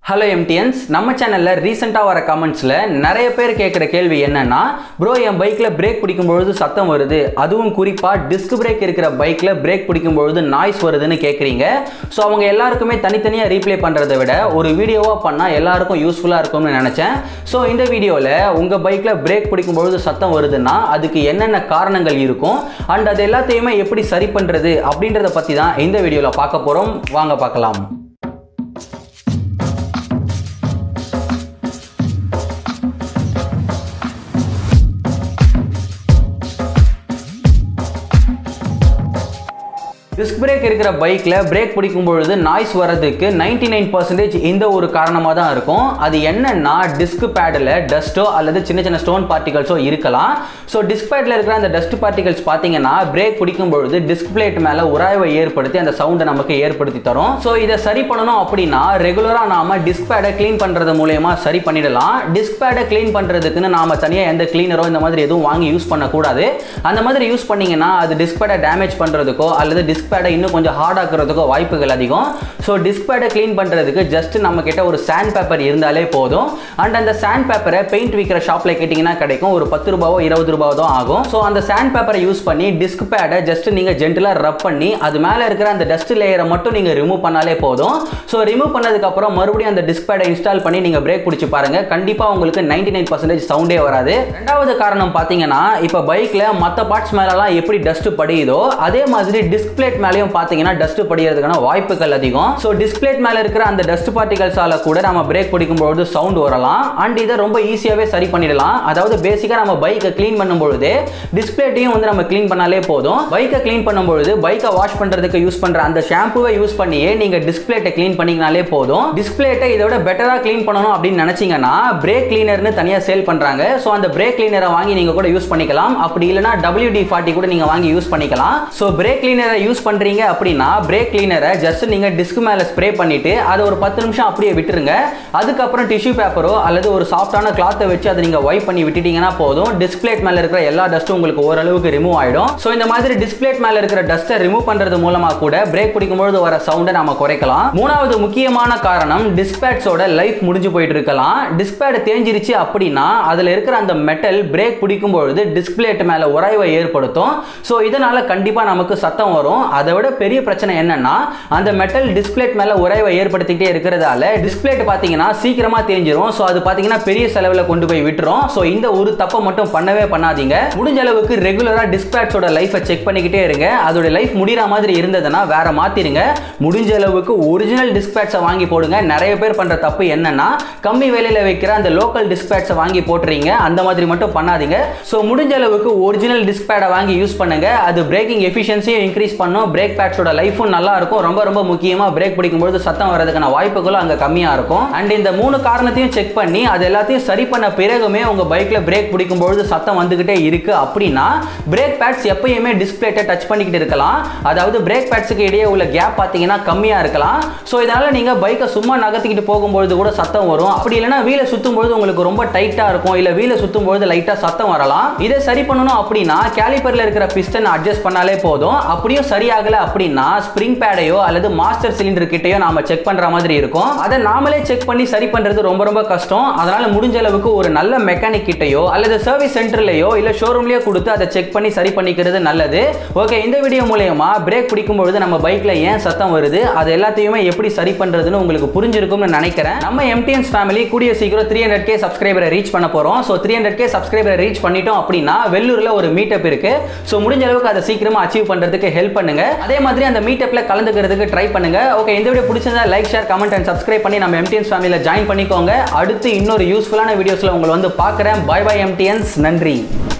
hello எம்டிஎன்ஸ் நம்ம சேனலில் ரீசெண்டாக வர கமெண்ட்ஸில் நிறைய பேர் கேட்குற கேள்வி என்னன்னா ப்ரோ என் பைக்கில் பிரேக் பிடிக்கும் பொழுது சத்தம் வருது அதுவும் குறிப்பாக டிஸ்க் பிரேக் இருக்கிற பைக்கில் பிரேக் பிடிக்கும் பொழுது நாய்ஸ் வருதுன்னு கேட்குறீங்க ஸோ அவங்க எல்லாருக்குமே தனித்தனியாக ரீப்ளே பண்ணுறதை விட ஒரு வீடியோவாக பண்ணால் எல்லாருக்கும் யூஸ்ஃபுல்லாக இருக்கும்னு நினச்சேன் ஸோ இந்த வீடியோவில் உங்கள் பைக்கில் பிரேக் பிடிக்கும் பொழுது சத்தம் வருதுன்னா அதுக்கு என்னென்ன காரணங்கள் இருக்கும் அண்ட் அது எல்லாத்தையுமே எப்படி சரி பண்ணுறது அப்படின்றத பற்றி தான் இந்த வீடியோவில் பார்க்க போகிறோம் வாங்க பார்க்கலாம் டிஸ்க் பிரேக் இருக்கிற பைக்கில் பிரேக் பிடிக்கும் பொழுது நாய்ஸ் வர்றதுக்கு நைன்டி நைன் பர்சன்டேஜ் இந்த ஒரு காரணமாக தான் இருக்கும் அது என்னன்னா டிஸ்க் பேடில் டஸ்ட்டோ அல்லது சின்ன சின்ன ஸ்டோன் பார்ட்டிகல்ஸோ இருக்கலாம் ஸோ டிஸ்க் பேடில் இருக்கிற அந்த டஸ்ட் பார்ட்டிகல்ஸ் பார்த்தீங்கன்னா பிரேக் பிடிக்கும் பொழுது டிஸ்க் பிளேட் மேலே உராய்வை ஏற்படுத்தி அந்த சவுண்டை நமக்கு ஏற்படுத்தி தரும் ஸோ இதை சரி பண்ணணும் அப்படின்னா ரெகுலராக நாம டிஸ்க் பேடை க்ளீன் பண்ணுறது மூலயமா சரி பண்ணிடலாம் டிஸ்க் பேடை க்ளீன் பண்ணுறதுக்குன்னு நாம தனியாக எந்த க்ளீனரோ இந்த மாதிரி எதுவும் வாங்கி யூஸ் பண்ணக்கூடாது அந்த மாதிரி யூஸ் பண்ணீங்கன்னா அது டிஸ்க் பேடை டேமேஜ் பண்ணுறதுக்கோ அல்லது டிஸ்க் பேடை இன்னும் கொஞ்சம் ஹார்ட் ஆக்குறதுக்கோ வாய்ப்புகள் அதிகம் ஸோ டிஸ்க் பேடை க்ளீன் பண்ணுறதுக்கு ஜஸ்ட் நம்ம கிட்ட ஒரு சாண்ட் பேப்பர் இருந்தாலே போதும் அண்ட் அந்த சாண்ட் பேப்பரை பெயிண்ட் விற்கிற ஷாப்பில் கேட்டிங்கன்னா கிடைக்கும் ஒரு பத்து ரூபாவோ இருபது ரூபாவோ தான் ஆகும் ஸோ அந்த சாண்ட் பேப்பரை யூஸ் பண்ணி டிஸ்க் பேடை ஜஸ்ட் நீங்கள் ஜென்டலாக ரப் பண்ணி அது மேலே இருக்கிற அந்த டஸ்ட் லேயரை மட்டும் நீங்கள் ரிமூவ் பண்ணாலே போதும் ஸோ ரிமூவ் பண்ணதுக்கப்புறம் மறுபடியும் அந்த டிஸ்க் பேடை இன்ஸ்டால் பண்ணி நீங்கள் பிரேக் பிடிச்சி பாருங்க கண்டிப்பாக உங்களுக்கு நைன்டி நைன் பர்சன்டேஜ் சவுண்டே வராது ரெண்டாவது காரணம் பார்த்தீங்கன்னா இப்போ பைக்கில் மற்ற பார்ட்ஸ் மேலெல்லாம் எப்படி டஸ்ட் படியுதோ அதே மாதிரி டிஸ்க் பிளேட் மேலேயும் பார்த்தீங்கன்னா டஸ்ட் படிக்கிறதுக்கான வாய்ப்புகள் அதிகம் ஸோ டிஸ்க் பிளேட் மேலே இருக்கிற அந்த டஸ்ட் பார்ட்டிகல்ஸால கூட நம்ம பிரேக் பிடிக்கும்போது சவுண்ட் வரலாம் அண்ட் இதை ரொம்ப ஈஸியாகவே சரி பண்ணிடலாம் அதாவது பேசிக்காக நம்ம பைக்கை க்ளீன் பண்ணும்பொழுது டிஸ்பிளேட்டையும் வந்து நம்ம க்ளீன் பண்ணாலே போதும் பைக்கை க்ளீன் பண்ணும்பொழுது பைக்கை வாஷ் பண்ணுறதுக்கு யூஸ் பண்ணுற அந்த ஷாம்புவை யூஸ் பண்ணியே நீங்கள் டிஸ்பிளேட்டை க்ளீன் பண்ணிங்கனாலே போதும் டிஸ்பிளேட்டை இதை விட பெட்டராக க்ளீன் பண்ணணும் அப்படின்னு நினச்சிங்கன்னா பிரேக் கிளீனர்னு தனியாக சேல் பண்ணுறாங்க ஸோ அந்த பிரேக் கிளீனரை வாங்கி நீங்கள் கூட யூஸ் பண்ணிக்கலாம் அப்படி இல்லைனா WD ஃபார்ட்டி கூட நீங்கள் வாங்கி யூஸ் பண்ணிக்கலாம் ஸோ பிரேக் கிளீனரை யூஸ் பண்ணுறீங்க அப்படின்னா பிரேக் கிளீனரை ஜஸ்ட் நீங்கள் டிஸ்க் மேலே ஸ்ப்ரே பண்ணிட்டு அதை ஒரு பத்து நிமிஷம் அப்படியே விட்டுருங்க அதுக்கப்புறம் டிஷ்யூ பேப்பரோ அல்லது ஒரு சாஃப்டான கிளாத்தை வச்சு அதை நீங்கள் வைப் பண்ணி விட்டுட்டீங்கன்னா போதும் டிஸ்பிளேட் மேலே இருக்கிற எல்லா டஸ்ட்டும் உங்களுக்கு ஓரளவுக்கு ரிமூவ் ஆகிடும் ஸோ இந்த மாதிரி டிஸ்பிளேட் மேலே இருக்கிற டஸ்ட்டை ரிமூவ் பண்ணுறது மூலமாக கூட பிரேக் பிடிக்கும்பொழுது வர சவுண்டை நம்ம குறைக்கலாம் மூணாவது முக்கியமான காரணம் டிஸ்பேட்ஸோட லைஃப் முடிஞ்சு போயிட்டு இருக்கலாம் டிஸ்பேட் தேஞ்சிருச்சு அப்படின்னா அதில் இருக்கிற அந்த மெட்டல் பிரேக் பிடிக்கும் பொழுது டிஸ்பிளேட் மேலே உராய்வை ஏற்படுத்தும் ஸோ இதனால கண்டிப்பாக நமக்கு சத்தம் வரும் அதை விட பெரிய பிரச்சனை என்னன்னா அந்த மெட்டல் டிஸ்பிளேட் மேலே உராய்வை ஏற்படுத்திக்கிட்டே இருக்கிறதால டிஸ்பிளேட் பார்த்தீங்கன்னா சீக்கிரமாக தேஞ்சிரும் ஸோ அது பார்த்தீங்கன்னா பெரிய செலவில் கொண்டு போய் விட்டுரும் ஸோ இந்த ஒரு தப்பை மட்டும் பண்ணவே பண்ணாதீங்க முடிஞ்ச அளவுக்கு ரெகுலராக டிஸ்பேட்ஸோட லைஃபை செக் பண்ணிக்கிட்டே இருங்க அதோட லைஃப் முடிகிற மாதிரி இருந்ததுன்னா வேற மாற்றிடுங்க முடிஞ்ச அளவுக்கு ஒரிஜினல் டிஸ்பேட்ஸை வாங்கி போடுங்க நிறைய பேர் பண்ணுற தப்பு என்னன்னா கம்மி விலையில் வைக்கிற அந்த லோக்கல் டிஸ்பேட்ஸை வாங்கி போட்டுறீங்க அந்த மாதிரி மட்டும் பண்ணாதீங்க ஸோ முடிஞ்ச அளவுக்கு ஒரிஜினல் டிஸ்பேடை வாங்கி யூஸ் பண்ணுங்க அது பிரேக்கிங் எஃபிஷியன்சியும் இன்க்ரீஸ் பண்ணும் பிரேக் பேட்ஸோட லைஃபும் நல்லா இருக்கும் ரொம்ப ரொம்ப முக்கியமாக பிரேக் பிடிக்கும்போது சத்தம் வரதுக்கான வாய்ப்புகளும் அங்கே கம்மியாக இருக்கும் அண்ட் இந்த மூணு காரணத்தையும் செக் பண்ணி அது எல்லாத்தையும் சரி பண்ண பிறகுமே உங்கள் பைக்கில் பிரேக் பிடிக்கும்பொழுது சத்தம் வந்துக்கிட்டே இருக்கு அப்படின்னா பிரேக் பேட்ஸ் எப்பயுமே டிஸ்பிளேட்டை டச் பண்ணிக்கிட்டு இருக்கலாம் அதாவது பிரேக் பேட்ஸுக்கு இடையே உள்ள கேப் பார்த்தீங்கன்னா கம்மியாக இருக்கலாம் ஸோ இதனால் நீங்கள் பைக்கை சும்மா நகர்த்திக்கிட்டு போகும்பொழுது கூட சத்தம் வரும் அப்படி இல்லைனா வீலை சுற்றும் பொழுது உங்களுக்கு ரொம்ப டைட்டாக இருக்கும் இல்லை வீலை சுற்றும் பொழுது லைட்டாக சத்தம் வரலாம் இதை சரி பண்ணணும் அப்படின்னா கேலிப்பரில் இருக்கிற பிஸ்டன் அட்ஜஸ்ட் பண்ணாலே போதும் அப்படியும் சரியாகலை அப்படின்னா ஸ்ப்ரிங் பேடையோ அல்லது மாஸ்டர் சிலிண்டர் கிட்டையோ நாம செக் பண்ணுற மாதிரி இருக்கும் அதை நாமளே செக் பண்ணி சரி பண்ணுறது ரொம்ப ரொம்ப கஷ்டம் அதனால முடிஞ்ச அளவுக்கு ஒரு நல்ல மெக்கானிக் கிட்டையோ அல்லது சர்வீஸ் சென்டர்லையோ இல்லை ஷோரூம்லேயோ கொடுத்து அதை செக் பண்ணி சரி பண்ணிக்கிறது நல்லது ஓகே இந்த வீடியோ மூலயமா பிரேக் பிடிக்கும் பொழுது நம்ம பைக்கில் ஏன் சத்தம் வருது அது எல்லாத்தையுமே எப்படி சரி பண்ணுறதுன்னு உங்களுக்கு புரிஞ்சிருக்கும்னு நினைக்கிறேன் நம்ம எம்டிஎன்ஸ் ஃபேமிலி கூடிய சீக்கிரம் த்ரீ ஹண்ட்ரட் கே சப்ஸ்கிரைபரை ரீச் பண்ண போகிறோம் ஸோ த்ரீ ஹண்ட்ரட் கே சப்ஸ்கிரைபரை ரீச் பண்ணிட்டோம் அப்படின்னா வெள்ளூரில் ஒரு மீட்டப் இருக்கு ஸோ முடிஞ்ச அளவுக்கு அதை சீக்கிரமா அச்சீவ் பண்ணுறதுக்கு ஹெல்ப் பண்ணுங்க அதே மாதிரி அந்த மீட்டப்ல கலந்துக்கிறதுக்கு ட்ரை பண்ணுங்க ஓகே இந்த வீடியோ பிடிச்சிருந்தா like share comment and subscribe பண்ணி நம்ம எம்டிஎன்ஸ் ஃபேமிலியில் ஜாயின் பண்ணிக்கோங்க அடுத்து இன்னொரு யூஸ்ஃபுல்லான வீடியோஸில் உங்களை வந்து பார்க்குறேன் பை பை எம்டிஎன்ஸ் நன்றி